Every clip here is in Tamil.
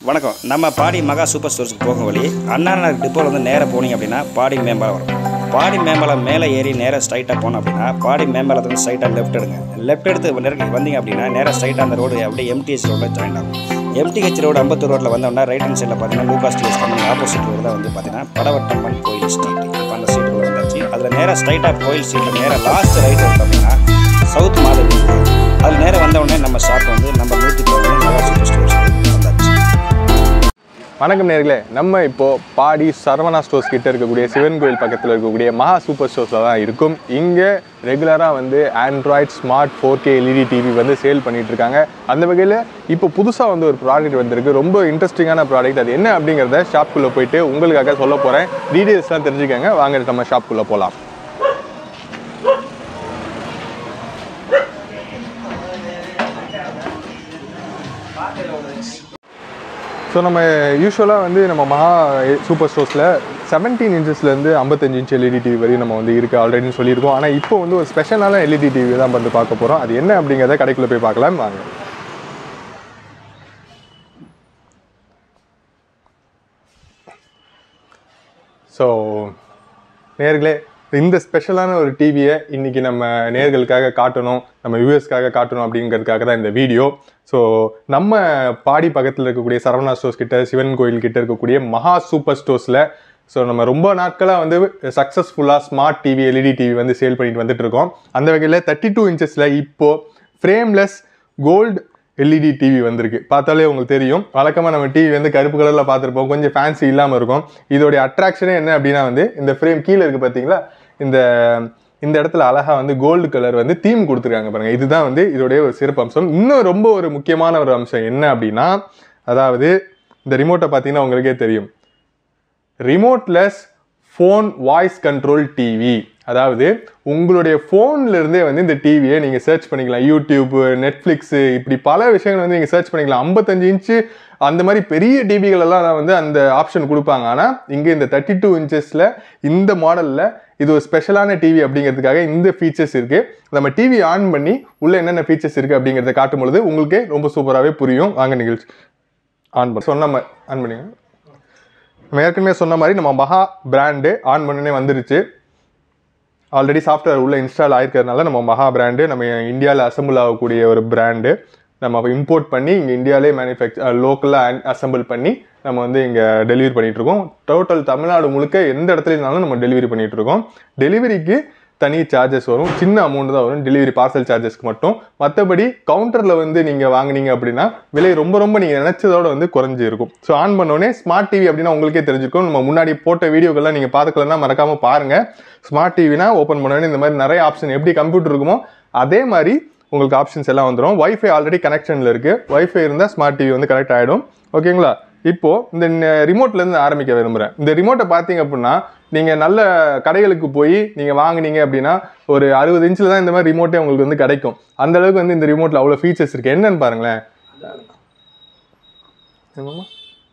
வணக்கம் நம்ம பாடி மகா சூப்பர் ஸ்டோர்ஸ்க்கு போகும் வழி அண்ணா நகர் டிப்போவில் வந்து நேராக போனீங்க அப்படின்னா பாடி மேம்பாலம் வரும் பாடி மேம்பாலம் மேலே ஏறி நேராக ஸ்ட்ரைட்டாக போனோம் அப்படின்னா பாடி மேம்பாலத்தை வந்து ஸ்ட்ரைட்டாக லெஃப்ட் எடுங்க லெஃப்ட் எடுத்து நெருங்கி வந்தீங்க அப்படின்னா நேராக ஸ்ட்ரைட்டாக அந்த ரோடு அப்படியே எம்டிஹெச் ரோடில் ஜாயின் ஆகும் எம்டிஹெச் ரோடு அம்பத்தூர் ரோட்டில் வந்தோம்னா ரைட் ஹேண்ட் சைடில் பார்த்தீங்கன்னா Lucas TS company opposite road தான் வந்து பார்த்தீங்கன்னா படவட்டம்மன் கோயில் ஸ்ட்ரீட் இப்போ அந்த ஸ்ட்ரீட்டுக்குள்ள வந்தாச்சு அதில் நேராக ஸ்ட்ரைட்டாக கோயில் ஸ்ட்ரீட்டில் நேராக லாஸ்ட் ரைட் எடுத்தோம் அப்படின்னா சவுத் மாதவி அதில் நேராக வந்த உடனே நம்ம ஷாப் வந்து நம்ம நூற்றி பதினொன்று மெகா சூப்பர் ஸ்டோர்ஸ் வந்தாச்சு வணக்கம் நேர்களே நம்ம இப்போ பாடி சரவணா ஸ்டோர்ஸ் கிட்ட இருக்கக்கூடிய சிவன் கோயில் பக்கத்தில் இருக்கக்கூடிய மகா சூப்பர் ஸ்டோர்ஸில் தான் இருக்கும் இங்கே ரெகுலராக வந்து Android smart four K LED TV வந்து சேல் பண்ணிட்டு இருக்காங்க அந்த வகையில் இப்போ புதுசாக வந்து ஒரு ப்ராடக்ட் வந்திருக்கு ரொம்ப இன்ட்ரெஸ்டிங்கான ப்ராடக்ட் அது என்ன அப்படிங்கிறத ஷாப்புக்குள்ளே போயிட்டு உங்களுக்காக சொல்ல போகிறேன் டீட்டெயில்ஸ்லாம் தெரிஞ்சுக்கங்க வாங்க நம்ம ஷாப்புக்குள்ளே போகலாம் ஸோ நம்ம யூஸ்வலாக வந்து நம்ம மகா சூப்பர் ஸ்டோர்ஸில் செவன்டீன் இன்ச்சஸ்லேருந்து ஐம்பத்தஞ்சு இன்ச் எல்இடி டிவி வரையும் நம்ம வந்து இருக்குது ஆல்ரெடி சொல்லியிருக்கோம் ஆனால் இப்போ வந்து ஒரு ஸ்பெஷலான எல்இடி டிவி தான் வந்து பார்க்க போகிறோம் அது என்ன அப்படிங்கிறத கடைக்குள்ளே போய் பார்க்கலாம் வாங்க ஸோ நேர்களே இந்த ஸ்பெஷலான ஒரு டிவியை இன்னைக்கு நம்ம நேர்களுக்காக காட்டணும் நம்ம யூஎஸ்க்காக காட்டணும் அப்படிங்கிறதுக்காக தான் இந்த வீடியோ ஸோ நம்ம பாடி பக்கத்தில் இருக்கக்கூடிய சரவணா ஸ்டோர்ஸ் கிட்ட சிவன் கோயில் கிட்ட இருக்கக்கூடிய மகா சூப்பர் ஸ்டோர்ஸில் ஸோ நம்ம ரொம்ப நாட்களாக வந்து சக்ஸஸ்ஃபுல்லாக ஸ்மார்ட் டிவி எல்இடி டிவி வந்து சேல் பண்ணிட்டு வந்துட்டு இருக்கோம் அந்த வகையில் தேர்ட்டி டூ இன்ச்சஸில் இப்போ ஃப்ரேம்லெஸ் கோல்டு எல்இடி டிவி வந்திருக்கு பார்த்தாலே உங்களுக்கு தெரியும் வழக்கமாக நம்ம டிவி வந்து கருப்பு கலரில் பார்த்துருப்போம் கொஞ்சம் ஃபேன்சி இல்லாமல் இருக்கும் இதோடைய அட்ராக்ஷனே என்ன அப்படின்னா வந்து இந்த ஃப்ரேம் கீழே இருக்குது பார்த்தீங்களா இந்த இந்த இடத்துல அழகா வந்து கோல்டு கலர் வந்து தீம் கொடுத்துருக்காங்க பாருங்க இதுதான் வந்து இதோடைய ஒரு சிறப்பு அம்சம் இன்னும் ரொம்ப ஒரு முக்கியமான ஒரு அம்சம் என்ன அப்படின்னா அதாவது இந்த ரிமோட்டை பார்த்தீங்கன்னா உங்களுக்கே தெரியும் remoteless phone voice control TV அதாவது உங்களுடைய ஃபோன்ல இருந்தே வந்து இந்த டிவியை நீங்கள் சர்ச் பண்ணிக்கலாம் யூடியூப் நெட்ஃப்ளிக்ஸு இப்படி பல விஷயங்கள் வந்து நீங்கள் சர்ச் பண்ணிக்கலாம் ஐம்பத்தஞ்சு இன்ச்சு அந்த மாதிரி பெரிய டிவிகள் எல்லாம் வந்து அந்த ஆப்ஷன் கொடுப்பாங்க ஆனால் இங்கே இந்த தேர்ட்டி டூ இன்ச்சஸில் இந்த மாடலில் இது ஒரு ஸ்பெஷலான டிவி அப்படிங்கிறதுக்காக இந்த ஃபீச்சர்ஸ் இருக்குது நம்ம டிவி ஆன் பண்ணி உள்ள என்னென்ன ஃபீச்சர்ஸ் இருக்குது அப்படிங்கிறத காட்டும் பொழுது உங்களுக்கே ரொம்ப சூப்பராகவே புரியும் வாங்க நிகழ்ச்சி ஆன் பண்ண சொன்ன மாதிரி ஆன் பண்ணிங்க நம்ம ஏற்கனவே சொன்ன மாதிரி நம்ம மகா பிராண்டு ஆன் பண்ணனே வந்துருச்சு ஆல்ரெடி சாஃப்ட்வேர் உள்ள இன்ஸ்டால் ஆயிருக்கிறதுனால நம்ம மகா பிராண்டு நம்ம இந்தியாவில் அசம்பிள் ஆகக்கூடிய ஒரு பிராண்டு நம்ம இம்போர்ட் பண்ணி இங்கே இந்தியாவிலே மேனுஃபேக்சர் லோக்கலாக அசம்பிள் பண்ணி நம்ம வந்து இங்கே டெலிவரி பண்ணிட்டு இருக்கோம் டோட்டல் தமிழ்நாடு முழுக்க எந்த இடத்துல இருந்தாலும் நம்ம டெலிவரி பண்ணிட்டு இருக்கோம் டெலிவரிக்கு தனி சார்ஜஸ் வரும் சின்ன அமௌண்ட் தான் வரும் டெலிவரி பார்சல் சார்ஜஸ்க்கு மட்டும் மற்றபடி கவுண்டரில் வந்து நீங்கள் வாங்குனீங்க அப்படின்னா விலை ரொம்ப ரொம்ப நீங்கள் நினச்சதோட வந்து குறைஞ்சி இருக்கும் ஸோ ஆன் பண்ணோடனே ஸ்மார்ட் டிவி அப்படின்னா உங்களுக்கே தெரிஞ்சிருக்கும் நம்ம முன்னாடி போட்ட வீடியோக்கெல்லாம் நீங்கள் பார்த்துக்கலன்னா மறக்காமல் பாருங்கள் ஸ்மார்ட் டிவினா ஓப்பன் பண்ணோடனே இந்த மாதிரி நிறைய ஆப்ஷன் எப்படி கம்ப்யூட்டர் இருக்குமோ அதே மாதிரி உங்களுக்கு ஆப்ஷன்ஸ் எல்லாம் வந்துடும் வைஃபை ஆல்ரெடி கனெக்ஷனில் இருக்குது வைஃபை இருந்தால் ஸ்மார்ட் டிவி வந்து கனெக்ட் ஆகிடும் ஓகேங்களா இப்போ இந்த ரிமோட்லேருந்து ஆரம்பிக்க விரும்புகிறேன் இந்த ரிமோட்டை பார்த்தீங்க அப்படின்னா நீங்கள் நல்ல கடைகளுக்கு போய் நீங்கள் வாங்குனீங்க அப்படின்னா ஒரு அறுபது இன்ச்சில் தான் இந்த மாதிரி ரிமோட்டே உங்களுக்கு வந்து கிடைக்கும் அந்த அளவுக்கு வந்து இந்த ரிமோட்டில் அவ்வளோ ஃபீச்சர்ஸ் இருக்குது என்னன்னு பாருங்களேன் என்னம்மா?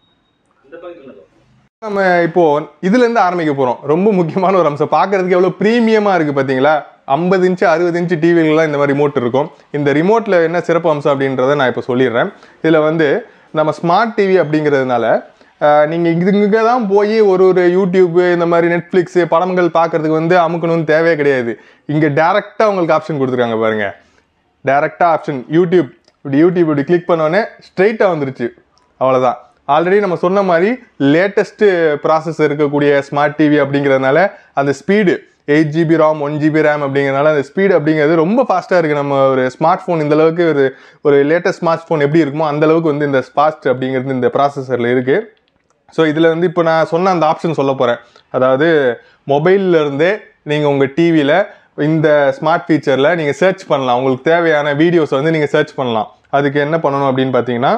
நம்ம இப்போ இதுல இருந்து ஆரம்பிக்க போறோம் ரொம்ப முக்கியமான ஒரு அம்சம் பார்க்கிறதுக்கு எவ்வளவு பிரீமியமா இருக்கு பாத்தீங்களா ஐம்பது இன்ச்சு அறுபது இன்ச்சு டிவிலாம் இந்த மாதிரி ரிமோட் இருக்கும் இந்த ரிமோட்ல என்ன சிறப்பு அம்சம் அப்படின்றத நான் இப்போ சொல்லிடுறேன் இதுல வந்து நம்ம ஸ்மார்ட் டிவி அப்படிங்கிறதுனால ஆஹ், நீங்க இது இங்கே தான் போய் ஒரு ஒரு யூடியூப் இந்த மாதிரி நெட்ஃப்ளிக்ஸ் படங்கள் பார்க்கறதுக்கு வந்து அமுக்கணும்னு தேவையே கிடையாது இங்க டைரக்டா உங்களுக்கு ஆப்ஷன் கொடுத்துருக்காங்க பாருங்க டைரக்டா ஆப்ஷன் யூடியூப் இப்படி யூடியூப் இப்படி கிளிக் பண்ணோடனே ஸ்ட்ரைட்டாக வந்துருச்சு அவ்வளோதான் ஆல்ரெடி நம்ம சொன்ன மாதிரி லேட்டஸ்ட்டு ப்ராசஸ் இருக்கக்கூடிய ஸ்மார்ட் டிவி அப்படிங்கிறதுனால அந்த speed eight GB RAM one GB RAM அப்படிங்கிறதுனால அந்த ஸ்பீடு அப்படிங்கிறது ரொம்ப ஃபாஸ்ட்டாக இருக்குது நம்ம ஒரு ஸ்மார்ட் ஃபோன் இந்த அளவுக்கு ஒரு ஒரு லேட்டஸ்ட் ஸ்மார்ட் ஃபோன் எப்படி இருக்குமோ அந்த அளவுக்கு வந்து இந்த ஃபாஸ்ட் அப்படிங்கிறது இந்த ப்ராசஸரில் இருக்குது ஸோ இதில் வந்து இப்போ நான் சொன்ன அந்த ஆப்ஷன் சொல்ல போகிறேன் அதாவது மொபைல்ல இருந்தே நீங்கள் உங்கள் டிவியில் இந்த ஸ்மார்ட் ஃபீச்சரில் நீங்கள் சர்ச் பண்ணலாம் உங்களுக்கு தேவையான வீடியோஸ் வந்து நீங்கள் சர்ச் பண்ணலாம் அதுக்கு என்ன பண்ணணும் அப்படின்னு பார்த்தீங்கன்னா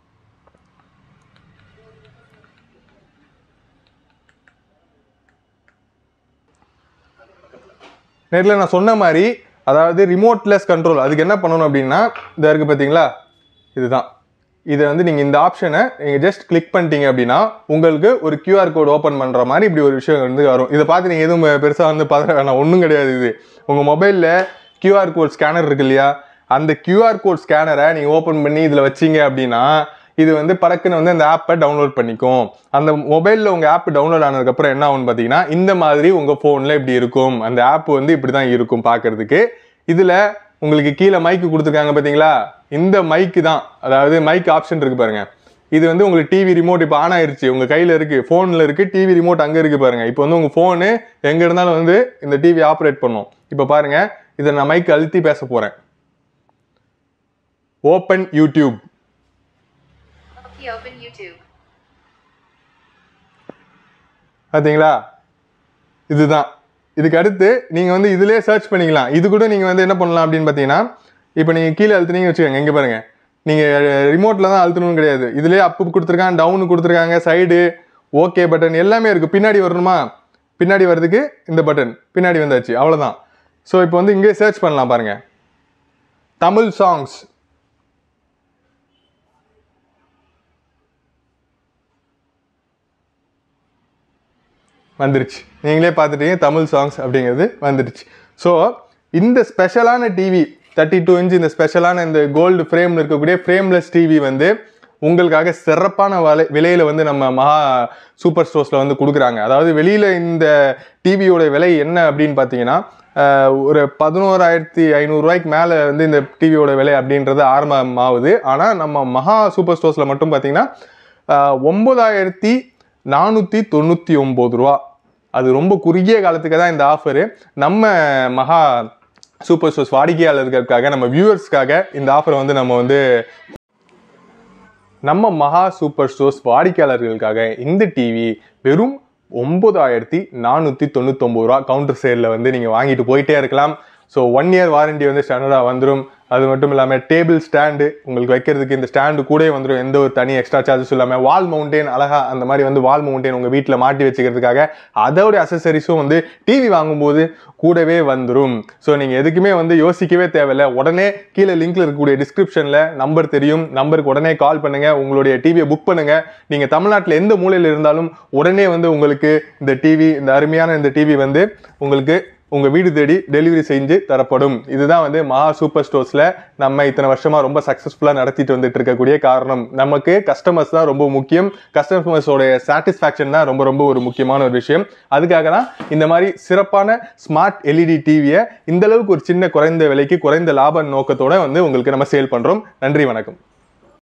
நேரில் நான் சொன்ன மாதிரி அதாவது ரிமோட்லெஸ் கண்ட்ரோல் அதுக்கு என்ன பண்ணணும் அப்படின்னா இந்த இருக்கு பார்த்தீங்களா இதுதான் இதை வந்து நீங்கள் இந்த ஆப்ஷனை நீங்கள் ஜஸ்ட் கிளிக் பண்ணிட்டீங்க அப்படின்னா உங்களுக்கு ஒரு கியூஆர் கோட் ஓப்பன் பண்ணுற மாதிரி இப்படி ஒரு விஷயம் வந்து வரும் இதை பார்த்து நீங்கள் எதுவும் பெருசாக வந்து பதற வேணாம் ஒன்றும் கிடையாது இது உங்கள் மொபைலில் கியூஆர் கோட் ஸ்கேனர் இருக்கு இல்லையா அந்த கியூஆர் கோட் ஸ்கேனரை நீங்கள் ஓப்பன் பண்ணி இதில் வச்சீங்க அப்படின்னா இது வந்து பறக்குன்னு வந்து அந்த ஆப்பை டவுன்லோட் பண்ணிக்கும் அந்த மொபைலில் உங்கள் ஆப் டவுன்லோட் ஆனதுக்கப்புறம் என்ன ஆகும்னு பார்த்தீங்கன்னா இந்த மாதிரி உங்கள் ஃபோனில் இப்படி இருக்கும் அந்த ஆப் வந்து இப்படி தான் இருக்கும் பார்க்கறதுக்கு இதில் உங்களுக்கு கீழே மைக்கு கொடுத்துருக்காங்க பார்த்தீங்களா இந்த மைக்கு தான் அதாவது மைக் ஆப்ஷன் இருக்கு பாருங்க இது வந்து உங்களுக்கு டிவி ரிமோட் இப்போ ஆன் ஆயிருச்சு உங்க கையில இருக்கு ஃபோனில் இருக்கு டிவி ரிமோட் அங்கே இருக்கு பாருங்க இப்போ வந்து உங்க ஃபோனு எங்க இருந்தாலும் வந்து இந்த டிவி ஆப்ரேட் பண்ணும் இப்போ பாருங்க இதை நான் மைக் அழுத்தி பேச போறேன் open YouTube Okay, open YouTube. பார்த்தீங்களா இதுதான் இதுக்கு அடுத்து நீங்கள் வந்து இதிலே சர்ச் பண்ணிக்கலாம் இது கூட நீங்கள் வந்து என்ன பண்ணலாம் அப்படின்னு பார்த்தீங்கன்னா இப்போ நீங்கள் கீழே அழுத்துனீங்க வச்சுக்கோங்க இங்கே பாருங்க நீங்கள் ரிமோட்டில் தான் அழுத்தணும்னு கிடையாது இதுலேயே அப்பு கொடுத்துருக்காங்க டவுனு கொடுத்துருக்காங்க சைடு ஓகே பட்டன் எல்லாமே இருக்குது பின்னாடி வரணுமா பின்னாடி வர்றதுக்கு இந்த பட்டன் பின்னாடி வந்தாச்சு அவ்வளோதான் ஸோ இப்போ வந்து இங்கே சர்ச் பண்ணலாம் பாருங்க தமிழ் சாங்ஸ் வந்துருச்சு நீங்களே பார்த்துட்டீங்க தமிழ் சாங்ஸ் அப்படிங்கிறது வந்துருச்சு ஸோ இந்த ஸ்பெஷலான டிவி தேர்ட்டி டூ இன்ச் இந்த ஸ்பெஷலான இந்த கோல்டு ஃப்ரேமில் இருக்கக்கூடிய ஃப்ரேம்லெஸ் டிவி வந்து உங்களுக்காக சிறப்பான விலை விலையில வந்து நம்ம மகா சூப்பர் ஸ்டோர்ஸில் வந்து கொடுக்குறாங்க அதாவது வெளியில் இந்த டிவியோட விலை என்ன அப்படின்னு பார்த்தீங்கன்னா ஆஹ், ஒரு பதினோராயிரத்தி ஐநூறுரூவாய்க்கு மேலே வந்து இந்த டிவியோட விலை அப்படின்றது ஆரம்பமாகுது ஆனால் நம்ம மகா சூப்பர் ஸ்டோர்ஸில் மட்டும் பார்த்தீங்கன்னா ஆஹ், ஒன்பதாயிரத்தி நானூற்றி தொண்ணூற்றி ஒம்பது ரூபா அது ரொம்ப குறுகிய காலத்துக்கு தான் இந்த ஆஃபரு நம்ம மகா சூப்பர் ஸ்டோர்ஸ் வாடிக்கையாளர்களுக்காக நம்ம வியூவர்ஸ்க்காக இந்த ஆஃபரை வந்து நம்ம வந்து நம்ம மகா சூப்பர் ஸ்டோர்ஸ் வாடிக்கையாளர்களுக்காக இந்த டிவி வெறும் ஒன்பதாயிரத்தி நானூற்றி தொண்ணூத்தொம்பது ரூபா கவுண்டர் சேலில் வந்து நீங்கள் வாங்கிட்டு போயிட்டே இருக்கலாம் ஸோ ஒன் இயர் வாரண்டி வந்து ஸ்டாண்டர்டாக வந்துடும் அது மட்டும் இல்லாமல் டேபிள் ஸ்டாண்டு உங்களுக்கு வைக்கிறதுக்கு இந்த ஸ்டாண்டு கூட வந்துடும் எந்த ஒரு தனி எக்ஸ்ட்ரா சார்ஜஸ் இல்லாமல் வால் மவுண்டேன் அழகா அந்த மாதிரி வந்து வால் மவுண்டேன் உங்கள் வீட்டில் மாட்டி வச்சுக்கிறதுக்காக அதோட அசசரிஸும் வந்து டிவி வாங்கும்போது கூடவே வந்துடும் ஸோ நீங்கள் எதுக்குமே வந்து யோசிக்கவே தேவையில்ல உடனே கீழே லிங்க்ல இருக்கக்கூடிய டிஸ்கிரிப்ஷனில் நம்பர் தெரியும் நம்பருக்கு உடனே கால் பண்ணுங்க உங்களுடைய டிவியை புக் பண்ணுங்க நீங்கள் தமிழ்நாட்டில் எந்த மூலையில் இருந்தாலும் உடனே வந்து உங்களுக்கு இந்த டிவி இந்த அருமையான இந்த டிவி வந்து உங்களுக்கு உங்க வீடு தேடி டெலிவரி செஞ்சு தரப்படும் இதுதான் வந்து மகா சூப்பர் ஸ்டோர்ஸ்ல நம்ம இத்தனை வருஷமா ரொம்ப சக்சஸ்ஃபுல்லா நடத்திட்டு வந்துட்டு இருக்கக்கூடிய காரணம் நமக்கு கஸ்டமர்ஸ் தான் ரொம்ப முக்கியம் கஸ்டமர்ஸோட சாட்டிஸ்ஃபேக்ஷன் தான் ரொம்ப ரொம்ப ஒரு முக்கியமான ஒரு விஷயம் அதுக்காக தான் இந்த மாதிரி சிறப்பான ஸ்மார்ட் எல்இடி டிவியை இந்த அளவுக்கு ஒரு சின்ன குறைந்த விலைக்கு குறைந்த லாப நோக்கத்தோட வந்து உங்களுக்கு நம்ம சேல் பண்றோம் நன்றி வணக்கம்